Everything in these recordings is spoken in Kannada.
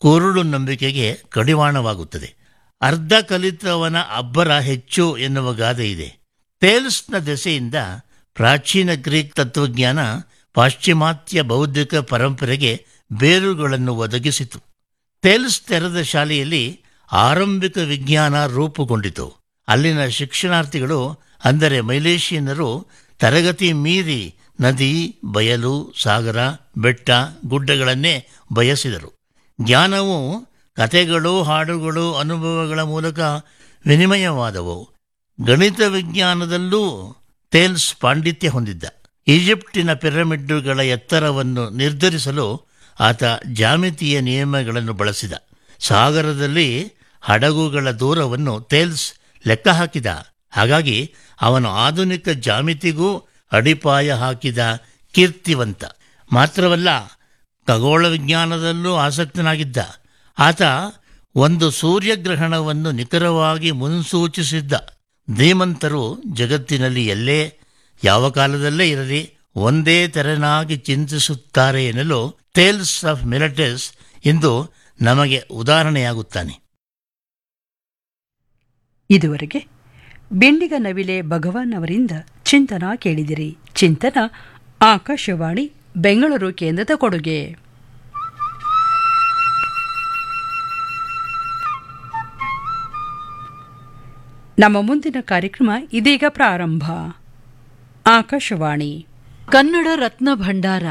ಕುರುಡು ನಂಬಿಕೆಗೆ ಕಡಿವಾಣವಾಗುತ್ತದೆ ಅರ್ಧ ಕಲಿತವನ ಅಬ್ಬರ ಹೆಚ್ಚು ಎನ್ನುವ ಗಾದೆ ಇದೆ ತೇಲ್ಸ್ನ ದೆಸೆಯಿಂದ ಪ್ರಾಚೀನ ಗ್ರೀಕ್ ತತ್ವಜ್ಞಾನ ಪಾಶ್ಚಿಮಾತ್ಯ ಬೌದ್ಧಿಕ ಪರಂಪರೆಗೆ ಬೇರುಗಳನ್ನು ಒದಗಿಸಿತು ತೇಲ್ಸ್ ತೆರೆದ ಶಾಲೆಯಲ್ಲಿ ಆರಂಭಿಕ ವಿಜ್ಞಾನ ರೂಪುಗೊಂಡಿತು ಅಲ್ಲಿನ ಶಿಕ್ಷಣಾರ್ಥಿಗಳು ಅಂದರೆ ಮೈಲೇಷಿಯನ್ನರು ತರಗತಿ ಮೀರಿ ನದಿ ಬಯಲು ಸಾಗರ ಬೆಟ್ಟ ಗುಡ್ಡಗಳನ್ನೇ ಬಯಸಿದರು ಜ್ಞಾನವು ಕಥೆಗಳು ಹಾಡುಗಳು ಅನುಭವಗಳ ಮೂಲಕ ವಿನಿಮಯವಾದವು ಗಣಿತ ವಿಜ್ಞಾನದಲ್ಲೂ ತೇಲ್ಸ್ ಪಾಂಡಿತ್ಯ ಹೊಂದಿದ್ದ ಈಜಿಪ್ಟಿನ ಪಿರಮಿಡ್ಡುಗಳ ಎತ್ತರವನ್ನು ನಿರ್ಧರಿಸಲು ಆತ ಜಾಮಿತಿಯ ನಿಯಮಗಳನ್ನು ಬಳಸಿದ ಸಾಗರದಲ್ಲಿ ಹಡಗುಗಳ ದೂರವನ್ನು ತೇಲ್ಸ್ ಲೆಕ್ಕ ಹಾಕಿದ ಹಾಗಾಗಿ ಅವನು ಆಧುನಿಕ ಜಾಮಿತಿಗೂ ಅಡಿಪಾಯ ಹಾಕಿದ ಕೀರ್ತಿವಂತ ಮಾತ್ರವಲ್ಲ ಖಗೋಳ ವಿಜ್ಞಾನದಲ್ಲೂ ಆಸಕ್ತನಾಗಿದ್ದ ಆತ ಒಂದು ಸೂರ್ಯಗ್ರಹಣವನ್ನು ನಿಖರವಾಗಿ ಮುನ್ಸೂಚಿಸಿದ್ದ ಧೀಮಂತರು ಜಗತ್ತಿನಲ್ಲಿ ಎಲ್ಲೇ ಯಾವ ಕಾಲದಲ್ಲೇ ಇರಲಿ ಒಂದೇ ತೆರನಾಗಿ ಚಿಂತಿಸುತ್ತಾರೆ ಎನ್ನಲು ಟೇಲ್ಸ್ ಆಫ್ ಮಿಲಟಸ್ ಇಂದು ನಮಗೆ ಉದಾಹರಣೆಯಾಗುತ್ತಾನೆ ಇದುವರೆಗೆ ಬೆಂಡಿಗ ನವಿಲೆ ಭಗವಾನ್ ಅವರಿಂದ ಚಿಂತನ ಕೇಳಿದಿರಿ ಚಿಂತನ ಆಕಾಶವಾಣಿ ಬೆಂಗಳೂರು ಕೇಂದ್ರದ ಕೊಡುಗೆ ನಮ್ಮ ಮುಂದಿನ ಕಾರ್ಯಕ್ರಮ ಇದೀಗ ಪ್ರಾರಂಭ ಆಕಾಶವಾಣಿ ಕನ್ನಡ ರತ್ನ ಭಂಡಾರ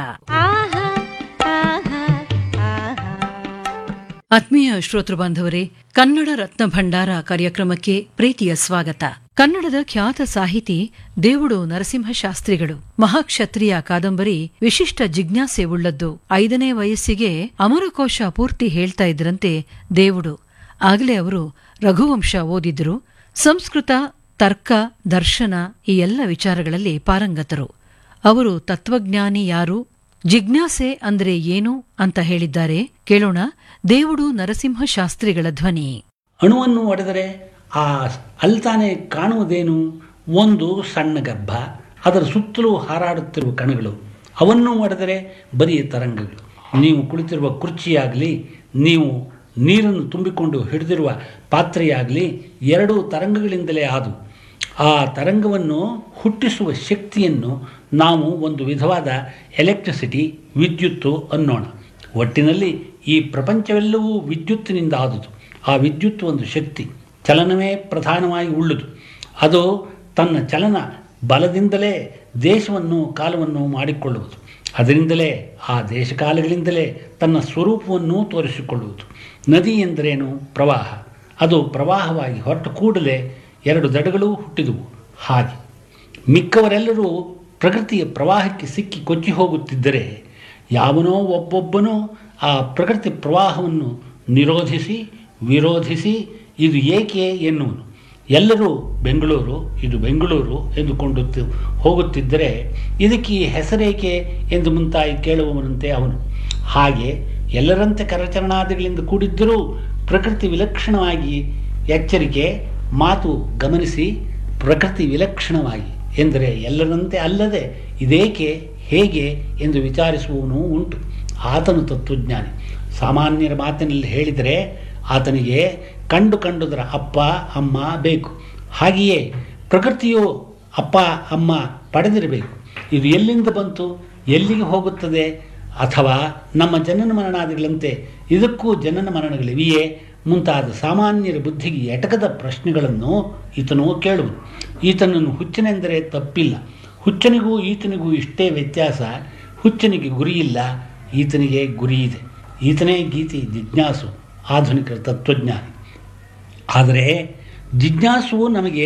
ಆತ್ಮೀಯ ಶ್ರೋತೃ ಬಾಂಧವರೇ ಕನ್ನಡ ರತ್ನ ಭಂಡಾರ ಕಾರ್ಯಕ್ರಮಕ್ಕೆ ಪ್ರೀತಿಯ ಸ್ವಾಗತ ಕನ್ನಡದ ಖ್ಯಾತ ಸಾಹಿತಿ ದೇವುಡು ನರಸಿಂಹಶಾಸ್ತ್ರಿಗಳು ಮಹಾಕ್ಷತ್ರಿಯ ಕಾದಂಬರಿ ವಿಶಿಷ್ಟ ಜಿಜ್ಞಾಸೆ ಉಳ್ಳದ್ದು ಐದನೇ ವಯಸ್ಸಿಗೆ ಅಮರಕೋಶ ಪೂರ್ತಿ ಹೇಳ್ತಾ ಇದ್ರಂತೆ ದೇವುಡು ಆಗಲೇ ಅವರು ರಘುವಂಶ ಓದಿದ್ರು ಸಂಸ್ಕೃತ ತರ್ಕ ದರ್ಶನ ಈ ಎಲ್ಲ ವಿಚಾರಗಳಲ್ಲಿ ಪಾರಂಗತರು ಅವರು ತತ್ವಜ್ಞಾನಿ ಯಾರು ಜಿಜ್ಞಾಸೆ ಅಂದ್ರೆ ಏನು ಅಂತ ಹೇಳಿದ್ದಾರೆ ಕೇಳೋಣ ದೇವುಡು ನರಸಿಂಹಶಾಸ್ತ್ರಿಗಳ ಧ್ವನಿ ಅಣುವನ್ನು ಒಡೆದರೆ ಆ ಅಲ್ತಾನೆ ಕಾಣುವುದೇನು ಒಂದು ಸಣ್ಣ ಗರ್ಭ ಅದರ ಸುತ್ತಲೂ ಹಾರಾಡುತ್ತಿರುವ ಕಣಗಳು ಅವನ್ನು ಒಡೆದರೆ ಬರೀ ತರಂಗಗಳು ನೀವು ಕುಳಿತಿರುವ ಕುರ್ಚಿಯಾಗಲಿ ನೀವು ನೀರನ್ನು ತುಂಬಿಕೊಂಡು ಹಿಡಿದಿರುವ ಪಾತ್ರೆಯಾಗಲಿ ಎರಡೂ ತರಂಗಗಳಿಂದಲೇ ಆದವು ಆ ತರಂಗವನ್ನು ಹುಟ್ಟಿಸುವ ಶಕ್ತಿಯನ್ನು ನಾವು ಒಂದು ವಿಧವಾದ ಎಲೆಕ್ಟ್ರಿಸಿಟಿ ವಿದ್ಯುತ್ತು ಅನ್ನೋಣ ಒಟ್ಟಿನಲ್ಲಿ ಈ ಪ್ರಪಂಚವೆಲ್ಲವೂ ವಿದ್ಯುತ್ತಿನಿಂದ ಆದುದು ಆ ವಿದ್ಯುತ್ ಒಂದು ಶಕ್ತಿ ಚಲನವೇ ಪ್ರಧಾನವಾಗಿ ಉಳ್ಳುದು ಅದು ತನ್ನ ಚಲನ ಬಲದಿಂದಲೇ ದೇಶವನ್ನು ಕಾಲವನ್ನು ಮಾಡಿಕೊಳ್ಳುವುದು ಅದರಿಂದಲೇ ಆ ದೇಶಕಾಲಗಳಿಂದಲೇ ತನ್ನ ಸ್ವರೂಪವನ್ನು ತೋರಿಸಿಕೊಳ್ಳುವುದು ನದಿ ಎಂದರೇನು ಪ್ರವಾಹ ಅದು ಪ್ರವಾಹವಾಗಿ ಹೊರಟ ಕೂಡಲೇ ಎರಡು ದಡಗಳೂ ಹುಟ್ಟಿದುವು ಹಾಗೆ ಮಿಕ್ಕವರೆಲ್ಲರೂ ಪ್ರಕೃತಿಯ ಪ್ರವಾಹಕ್ಕೆ ಸಿಕ್ಕಿ ಕೊಚ್ಚಿ ಹೋಗುತ್ತಿದ್ದರೆ ಯಾವನೋ ಒಬ್ಬೊಬ್ಬನೂ ಆ ಪ್ರಕೃತಿ ಪ್ರವಾಹವನ್ನು ನಿರೋಧಿಸಿ ವಿರೋಧಿಸಿ ಇದು ಏಕೆ ಎನ್ನುವನು ಎಲ್ಲರೂ ಬೆಂಗಳೂರು ಇದು ಬೆಂಗಳೂರು ಎಂದುಕೊಂಡು ಹೋಗುತ್ತಿದ್ದರೆ ಇದಕ್ಕೆ ಈ ಹೆಸರೇಕೆ ಎಂದು ಮುಂತಾಗಿ ಕೇಳುವವನಂತೆ ಅವನು ಹಾಗೆ ಎಲ್ಲರಂತೆ ಕರಚರಣಾದಿಗಳಿಂದ ಕೂಡಿದ್ದರೂ ಪ್ರಕೃತಿ ವಿಲಕ್ಷಣವಾಗಿ ಎಚ್ಚರಿಕೆ ಮಾತು ಗಮನಿಸಿ ಪ್ರಕೃತಿ ವಿಲಕ್ಷಣವಾಗಿ ಎಂದರೆ ಎಲ್ಲರಂತೆ ಅಲ್ಲದೆ ಇದೇಕೆ ಹೇಗೆ ಎಂದು ವಿಚಾರಿಸುವವನು ಉಂಟು ಆತನು ತತ್ವಜ್ಞಾನಿ ಸಾಮಾನ್ಯರ ಮಾತಿನಲ್ಲಿ ಹೇಳಿದರೆ ಆತನಿಗೆ ಕಂಡು ಕಂಡುದರ ಅಪ್ಪ ಅಮ್ಮ ಬೇಕು ಹಾಗೆಯೇ ಪ್ರಕೃತಿಯು ಅಪ್ಪ ಅಮ್ಮ ಪಡೆದಿರಬೇಕು ಇದು ಎಲ್ಲಿಂದ ಬಂತು ಎಲ್ಲಿಗೆ ಹೋಗುತ್ತದೆ ಅಥವಾ ನಮ್ಮ ಜನನ ಮರಣಾದಿಗಳಂತೆ ಇದಕ್ಕೂ ಜನನ ಮರಣಗಳಿವೆಯೇ ಮುಂತಾದ ಸಾಮಾನ್ಯರ ಬುದ್ಧಿಗೆ ಎಟಕದ ಪ್ರಶ್ನೆಗಳನ್ನು ಈತನು ಕೇಳುವುದು ಈತನನ್ನು ಹುಚ್ಚನೆಂದರೆ ತಪ್ಪಿಲ್ಲ ಹುಚ್ಚನಿಗೂ ಈತನಿಗೂ ಇಷ್ಟೇ ವ್ಯತ್ಯಾಸ ಹುಚ್ಚನಿಗೆ ಗುರಿಯಿಲ್ಲ ಈತನಿಗೆ ಗುರಿ ಇದೆ ಈತನೇ ಗೀತಿ ಜಿಜ್ಞಾಸು ಆಧುನಿಕ ತತ್ವಜ್ಞಾನಿ ಆದರೆ ಜಿಜ್ಞಾಸು ನಮಗೆ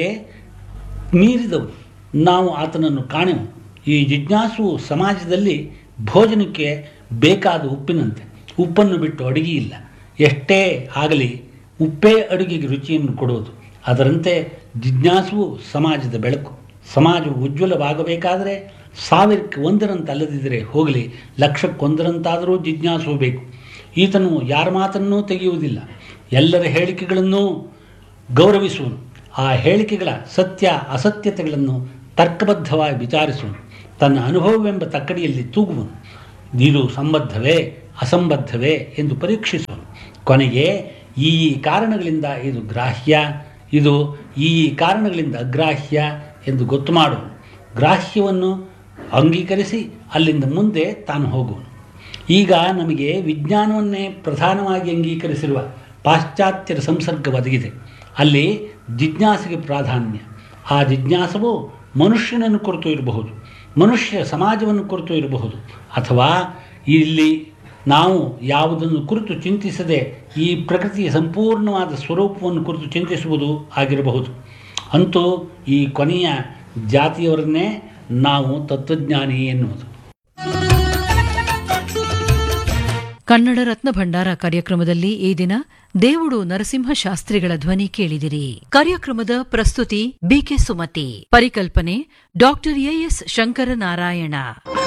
ಮೀರಿದವು ನಾವು ಆತನನ್ನು ಕಾಣೆವು ಈ ಜಿಜ್ಞಾಸು ಸಮಾಜದಲ್ಲಿ ಭೋಜನಕ್ಕೆ ಬೇಕಾದ ಉಪ್ಪಿನಂತೆ ಉಪ್ಪನ್ನು ಬಿಟ್ಟು ಅಡುಗೆ ಇಲ್ಲ ಎಷ್ಟೇ ಆಗಲಿ ಉಪ್ಪೇ ಅಡುಗೆಗೆ ರುಚಿಯನ್ನು ಕೊಡುವುದು ಅದರಂತೆ ಜಿಜ್ಞಾಸುವು ಸಮಾಜದ ಬೆಳಕು ಸಮಾಜವು ಉಜ್ವಲವಾಗಬೇಕಾದರೆ ಸಾವಿರಕ್ಕೆ ಒಂದರಂತೆ ಅಲ್ಲದಿದ್ದರೆ ಹೋಗಲಿ ಲಕ್ಷಕ್ಕೊಂದರಂತಾದರೂ ಜಿಜ್ಞಾಸು ಬೇಕು ಈತನು ಯಾರ ಮಾತನ್ನೂ ತೆಗೆಯುವುದಿಲ್ಲ ಎಲ್ಲರ ಹೇಳಿಕೆಗಳನ್ನೂ ಗೌರವಿಸುವನು ಆ ಹೇಳಿಕೆಗಳ ಸತ್ಯ ಅಸತ್ಯತೆಗಳನ್ನು ತರ್ಕಬದ್ಧವಾಗಿ ವಿಚಾರಿಸುವನು ತನ್ನ ಅನುಭವವೆಂಬ ತಕ್ಕಡಿಯಲ್ಲಿ ತೂಗುವನು ಇದು ಸಂಬದ್ಧವೇ ಅಸಂಬದ್ಧವೇ ಎಂದು ಪರೀಕ್ಷಿಸುವನು ಕೊನೆಗೆ ಈ ಈ ಕಾರಣಗಳಿಂದ ಇದು ಗ್ರಾಹ್ಯ ಇದು ಈ ಈ ಕಾರಣಗಳಿಂದ ಅಗ್ರಾಹ್ಯ ಎಂದು ಗೊತ್ತು ಮಾಡು ಗ್ರಾಹ್ಯವನ್ನು ಅಂಗೀಕರಿಸಿ ಅಲ್ಲಿಂದ ಮುಂದೆ ತಾನು ಹೋಗುವನು ಈಗ ನಮಗೆ ವಿಜ್ಞಾನವನ್ನೇ ಪ್ರಧಾನವಾಗಿ ಅಂಗೀಕರಿಸಿರುವ ಪಾಶ್ಚಾತ್ಯರ ಸಂಸರ್ಗ ಒದಗಿದೆ ಅಲ್ಲಿ ಜಿಜ್ಞಾಸೆಗೆ ಪ್ರಾಧಾನ್ಯ ಆ ಜಿಜ್ಞಾಸವು ಮನುಷ್ಯನನ್ನು ಕುರಿತು ಇರಬಹುದು ಮನುಷ್ಯ ಸಮಾಜವನ್ನು ಕುರಿತು ಇರಬಹುದು ಅಥವಾ ಇಲ್ಲಿ ನಾವು ಯಾವುದನ್ನು ಕುರಿತು ಚಿಂತಿಸದೆ ಈ ಪ್ರಕೃತಿಯ ಸಂಪೂರ್ಣವಾದ ಸ್ವರೂಪವನ್ನು ಕುರಿತು ಚಿಂತಿಸುವುದು ಆಗಿರಬಹುದು ಅಂತೂ ಈ ಕೊನೆಯ ಜಾತಿಯವರನ್ನೇ ನಾವು ತತ್ವಜ್ಞಾನಿ ಎನ್ನುವುದು ಕನ್ನಡ ರತ್ನ ಭಂಡಾರ ಕಾರ್ಯಕ್ರಮದಲ್ಲಿ ಈ ದಿನ ದೇವುಡು ನರಸಿಂಹ ಶಾಸ್ತ್ರಿಗಳ ಧ್ವನಿ ಕೇಳಿದಿರಿ ಕಾರ್ಯಕ್ರಮದ ಪ್ರಸ್ತುತಿ ಬಿಕೆ ಸುಮತಿ ಪರಿಕಲ್ಪನೆ ಡಾಕ್ಟರ್ ಎಎಸ್ ಶಂಕರನಾರಾಯಣ